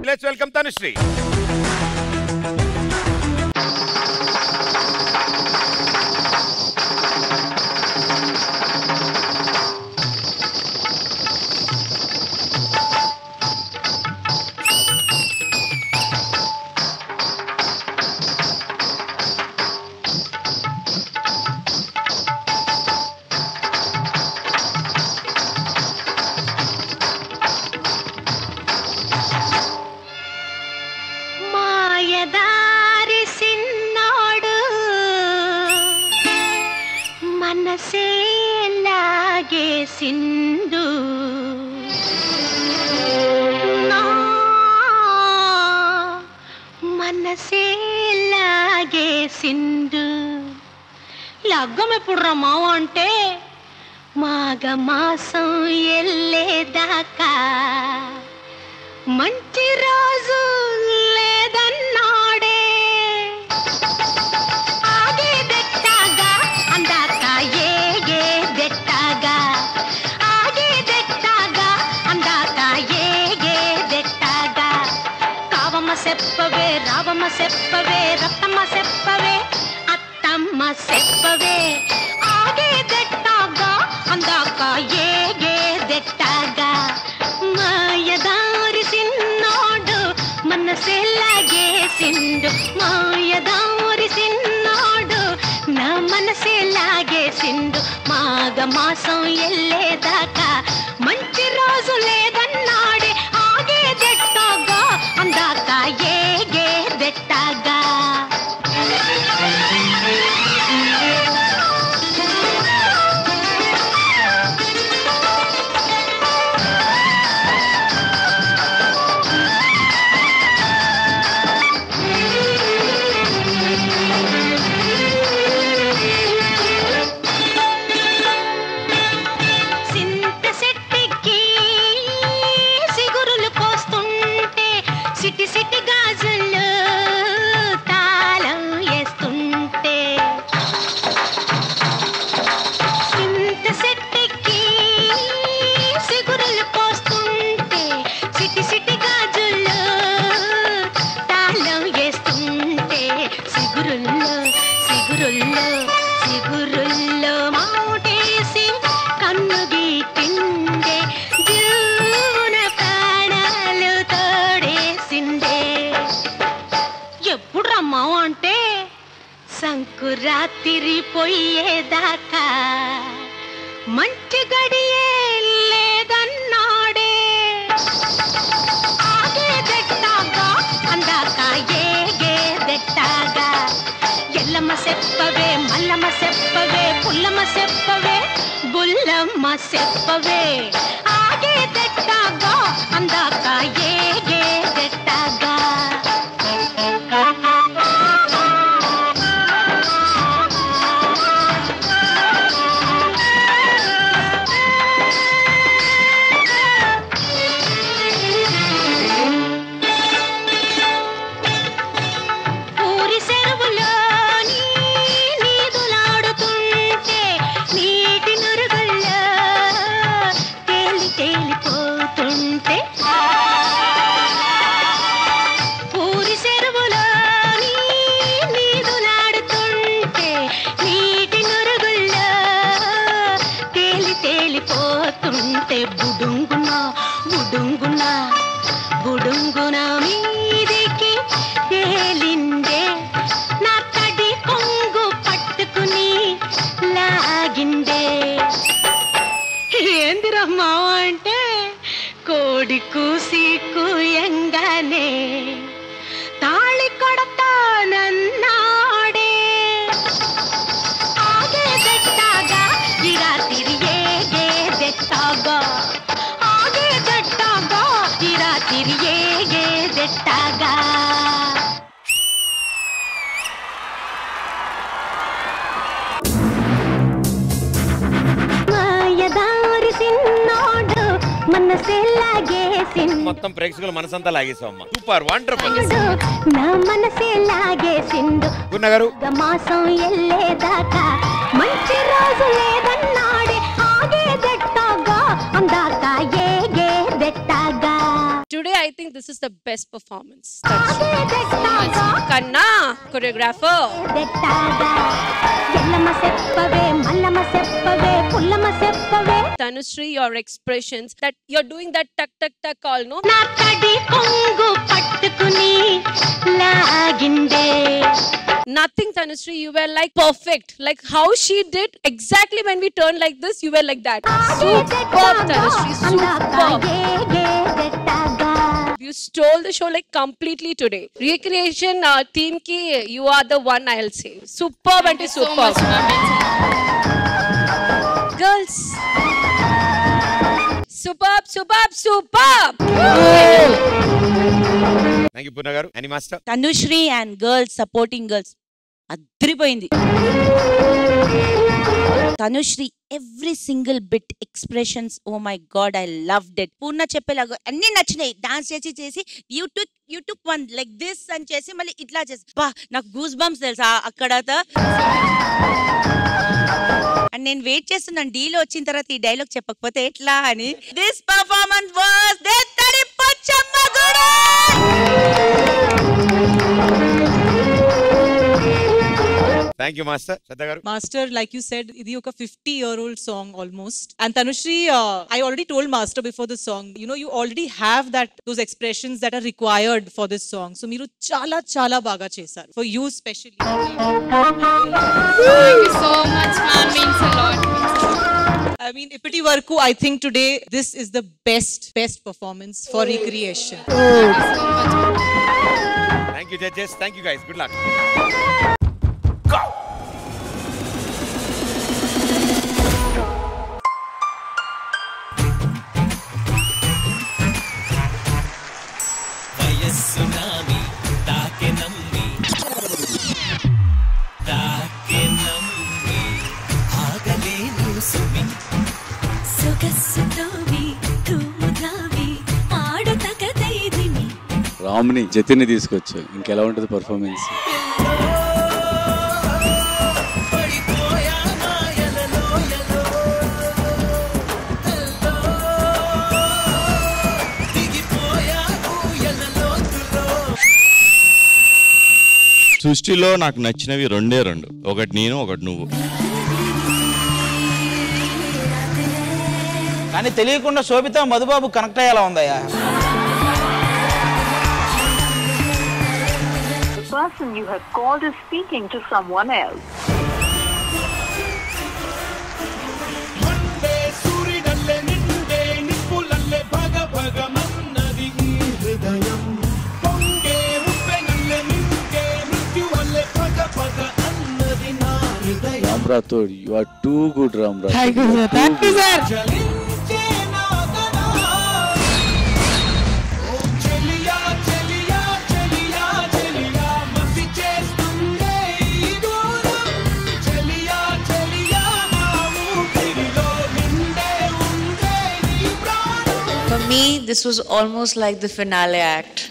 Let's welcome Tanushree మాయదారి సిన్నోడు మనసే లాగే సింధు నా మనసే లాగే సింధు లగ్గం ఎప్పుడు రా మావ అంటే మాఘ మాసం ఎల్లేదాకా మంచి రోజు లేదన్నాడే ఆగేదెట్టాగా అందాక ఏగేదెట్టాగా ఆగేదెట్టాగా అందాక ఏగేదెట్టాగా కావమ్మ చెప్పవే రావమ్మ చెప్పవే రత్తమ్మ చెప్పవే అత్తమ్మ చెప్పవే ఆగేదెట్టాగా అందాక ఏగేదెట్టాగా మాయదారి సిన్నోడు మనసెలాగేసిండు మాయదారి సిన్నోడు నా మనసెలాగేసిండు మాఘ మాసం ఎల్లేదాకా మంచి రోజు లేదన్నాడే ఆగేదెట్టాగా అందాక ఏగేదెట్టాగా సింత సెట్టికి సిగురులు కోస్తుంటే సిటి సిటి గాజులు తాళం వేస్తుంటే సింత సెట్టికి సిగురులు కోస్తుంటే సిటి సిటి గాజులు తాళం వేస్తుంటే సిగురుల్లో సిగురుల్లో సిగురుల్లో మాటేసి కన్ను గీటిండే జీవన ప్రాణాలు తోడేసిండే ఎప్పుడు రమ్మావు అంటే సంకురాతిరి పోయేదాకా మంచి గడియే లేదన్నాడే ఆగేదెట్టాగా అందాక ఏగేదెట్టాగా ఎల్లమ్మ చెప్పవే మల్లమ్మ చెప్పవే పుల్లమ్మ చెప్పవే బుల్లమ్మ చెప్పవే ఆగేదెట్టాగా అందాక ఏగేదెట్టాగా ఊరి చెరువులోని నీదులాడుతుంటే నీటి నురుగుల్లో తేలి తేలిపోతుంటే ఊరి చెరువులోని నీదులాడుతుంటే నీటి నురుగుల్లో తేలి తేలిపోతుంటే బుడుంగున బుడుంగున బుడుంగున మీదికి తేలిందే నా తడి కొంగు పట్టుకుని లాగిందే ఏందిరా మావ అంటే కోడి కూసి కూయంగానే తాళి కొడతానన్నాడే ఆగేదెట్టాగా ఈ రాత్రి ఏగేదెట్టాగా ఆగేదెట్టాగా ఈ రాత్రి ఏగేదెట్టాగా మాయదారి సిన్నోడు మనసెలాగేసిండు మొత్తం ప్రేక్షకుల మనసంతా లాగేసాం అమ్మ సూపర్ వండర్ఫుల్ నా మనసెలాగేసిండు గున్న గారు మాసం ఎల్లేదాకా మంచి రోజు లేదన్నాడే ఆగేదెట్టాగా అందాక ఏగేదెట్టాగా today I think this is the best performance. Kanna, choreographer. Tanushree, your expressions that you're doing that tuck tuck tuck all no. నా తడి కొంగు పట్టుకుని లాగిందే Nothing, Tanushree. You were like perfect. Like how she did exactly when we turned like this, you were like that. Superb, Tanushree. Superb. You stole the show like completely today. Recreation uh, team ki you are the one I'll say. Superb and superb. Girls. Superb, superb, superb. Thank you Purna garu అని master Tanushree and girls supporting girls అద్రిపోయింది Tanushree every single bit expressions oh my god I love that Purna చెప్పేలాగా అన్ని నచ్చినాయి dance చేసి చేసి YouTube YouTube one like this అని చేసి మళ్ళీ ఇట్లా చేసి బా నాకు గూస్ బంప్స్ తెలుసా అక్కడ అండ్ నేను వెయిట్ చేస్తున్నాను డీలో వచ్చిన తర్వాత ఈ డైలాగ్ చెప్పకపోతే ఎట్లా అని this performance was thank you master Shraddha garu master like you said ఇది ఒక fifty year old song almost and Tanushree I already told master before this song you know you already have that those expressions that are required for this song so మీరు చాలా చాలా బాగా చేశారు for you specially I mean, ఇప్పటి వరకు I think today this is the best best performance for recreation. Thank you judges thank you guys good luck వయస్సు నామి తాకె నమ్మి తాకె నమ్మి ఆగలేను సుమి సొగస్సుతోవి తూముదావి ఆడతగదైదిమి రామ్ని జతిని తీసుకొచ్చు ఇంకెలా ఉంటుంది పర్ఫార్మెన్స్ పడిపోయా మాయలలో ఎలో దిగిపోయా ఊయలలో తులో సృష్టిలో నాకు నచ్చినవి రెండే రెండు ఒకటి నేను ఒకటి నువ్వు కానీ తెలియకుండా శోభిత మధుబాబు కనెక్ట్ అయ్యేలా ఉందయ్యా The person you have called is speaking to someone else. మండే సూర్యుడల్లే నిండే నిప్పులల్లే భగ భగ మన్నది ఈ హృదయం పొంగే ఉప్పెనల్లే నింగే మృత్యువల్లే పగ పగ అన్నది నా హృదయం Ram Rathod you are too good Ram చలించే నాదనా ఓ చెలియా చెలియా చెలియా చెలియా మసి చేస్తుందే ఈ దూరం చెలియా చెలియా నా ఊపిరిలో నిండే ఉందే నీ ప్రాణం For me, this was almost like the finale act.